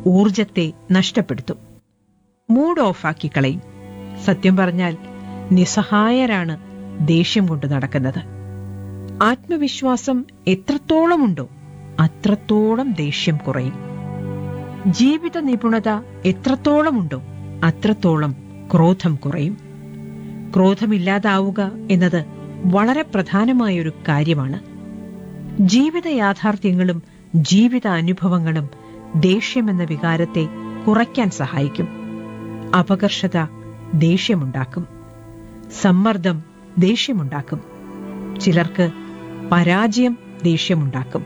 ഊർജത്തെ നഷ്ടപ്പെടുത്തും mood ഓഫാക്കി കളയും സത്യം പറഞ്ഞാൽ നിസ്സഹായരാണ് ദേഷ്യം കൊണ്ട് നടക്കുന്നത് ആത്മവിശ്വാസം എത്രത്തോളമുണ്ടോ അത്രത്തോളം ദേഷ്യം കുറയും ജീവിത നിപുണത എത്രത്തോളമുണ്ടോ അത്രത്തോളം ക്രോധം കുറയും ക്രോധമില്ലാതാവുക എന്നത് വളരെ പ്രധാനമായൊരു കാര്യമാണ് ജീവിത യാഥാർത്ഥ്യങ്ങളും ജീവിത അനുഭവങ്ങളും ദേഷ്യമെന്ന വികാരത്തെ കുറയ്ക്കാൻ സഹായിക്കും അപകർഷത ദേഷ്യമുണ്ടാക്കും സമ്മർദ്ദം ദേഷ്യമുണ്ടാക്കും ചിലർക്ക് പരാജയം ദേഷ്യമുണ്ടാക്കും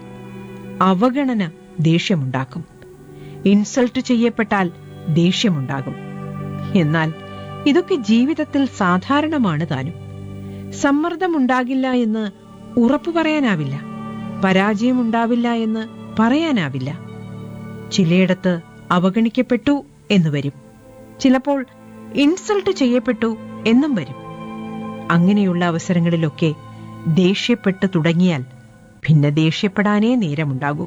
അവഗണന ദേഷ്യമുണ്ടാക്കും ഇൻസൾട്ട് ചെയ്യപ്പെട്ടാൽ ദേഷ്യമുണ്ടാകും എന്നാൽ ഇതൊക്കെ ജീവിതത്തിൽ സാധാരണമാണ് താനും സമ്മർദ്ദമുണ്ടാകില്ല എന്ന് ഉറപ്പു പറയാനാവില്ല പരാജയമുണ്ടാവില്ല എന്ന് പറയാനാവില്ല ചിലയിടത്ത് അവഗണിക്കപ്പെട്ടു എന്ന് വരും ചിലപ്പോൾ ഇൻസൾട്ട് ചെയ്യപ്പെട്ടു എന്നും വരും അങ്ങനെയുള്ള അവസരങ്ങളിലൊക്കെ ദേഷ്യപ്പെട്ട് തുടങ്ങിയാൽ പിന്നെ ദേഷ്യപ്പെടാനേ നേരമുണ്ടാകൂ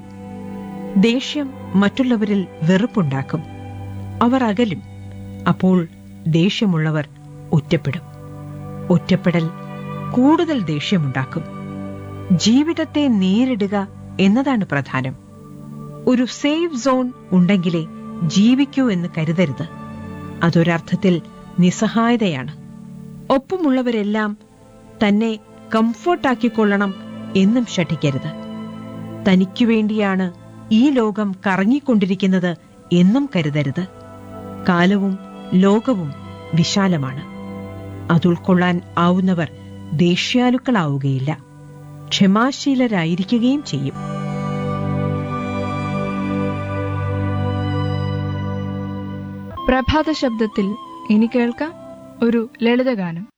ദേഷ്യം മറ്റുള്ളവരിൽ വെറുപ്പുണ്ടാക്കും അവർ അകലും അപ്പോൾ ദേഷ്യമുള്ളവർ ഒറ്റപ്പെടും ഒറ്റപ്പെടൽ കൂടുതൽ ദേഷ്യമുണ്ടാക്കും ജീവിതത്തെ നേരിടുക എന്നതാണ് പ്രധാനം ഒരു സേഫ് സോൺ ഉണ്ടെങ്കിലേ ജീവിക്കൂ എന്ന് കരുതരുത് അതൊരർത്ഥത്തിൽ നിസ്സഹായതയാണ് ഒപ്പമുള്ളവരെല്ലാം തന്നെ കംഫർട്ടാക്കിക്കൊള്ളണം എന്നും ശഠിക്കരുത് തനിക്കു വേണ്ടിയാണ് ഈ ലോകം കറങ്ങിക്കൊണ്ടിരിക്കുന്നത് എന്നും കരുതരുത് കാലവും ലോകവും വിശാലമാണ് അതുൾക്കൊള്ളാൻ ആവുന്നവർ ദേഷ്യാലുക്കളാവുകയില്ല ക്ഷമാശീലരായിരിക്കുകയും ചെയ്യും പ്രഭാത ശബ്ദത്തിൽ ഇനി കേൾക്കാം ഒരു ലളിതഗാനം